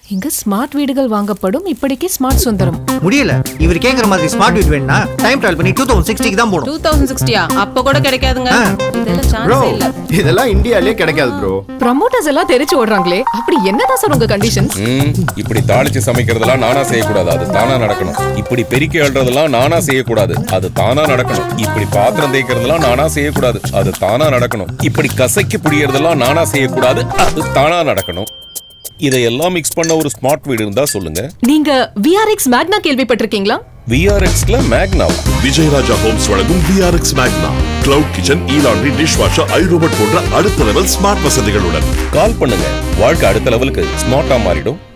இங்க ஸ்மார்ட் வீடுகள் வாங்கப்படும் இப்படிக்கு ஸ்மார்ட் சுந்தரம் முடியல இவர் கேக்குற மாதிரி ஸ்மார்ட் வீட் வேணும்னா டைம் டிராவல் பண்ணி டூ தௌசண்ட் சிக்ஸ்டிக்கு தான் போகணும் டூ தௌசண்ட் சிக்ஸ்டியா அப்ப கூட கிடைக்காதுங்க ஆ. இதெல்லாம் ப்ரோ சான்ஸ் இல்ல இதெல்லாம் இந்தியாலயே கிடைக்காது ப்ரோ ப்ரமோட்டர்ஸ் எல்லாம் தெரிச்சு ஓடுறாங்களே அப்படி என்னதான் சார் உங்க கண்டிஷன்ஸ் ம், இப்படி தாளிச்சு சமைக்கிறதெல்லாம் நானா செய்யக்கூடாது அது தானா நடக்கணும் இப்படி பெருக்கி அழுறதெல்லாம் நானா செய்யக்கூடாது அது தானா நடக்கணும் இப்படி பாத்திரம் தேய்க்கிறதெல்லாம் நானா செய்யக்கூடாது அது தானா நடக்கணும் இப்படி கசக்கி புடியறதெல்லாம் நானா செய்யக்கூடாது அது தானா நடக்கணும் இதையெல்லாம் மிக்ஸ் பண்ண ஒரு ஸ்மார்ட் வீடு இருந்தா சொல்லுங்க நீங்க விஆர்எக்ஸ் மேக்னா கேள்விப்பட்டிருக்கீங்களா விஆர்எக்ஸ்ல மேக்னாவா விஜயராஜா ஹோம்ஸ் வழங்கும் VRX Magna cloud kitchen e laundry dish washer iRobot போன்ற அடுத்த லெவல் ஸ்மார்ட் வசதிகளுடன் கால் பண்ணுங்க வாழ்க்கை அடுத்த லெவலுக்கு ஸ்மார்ட்டா மாறிடும்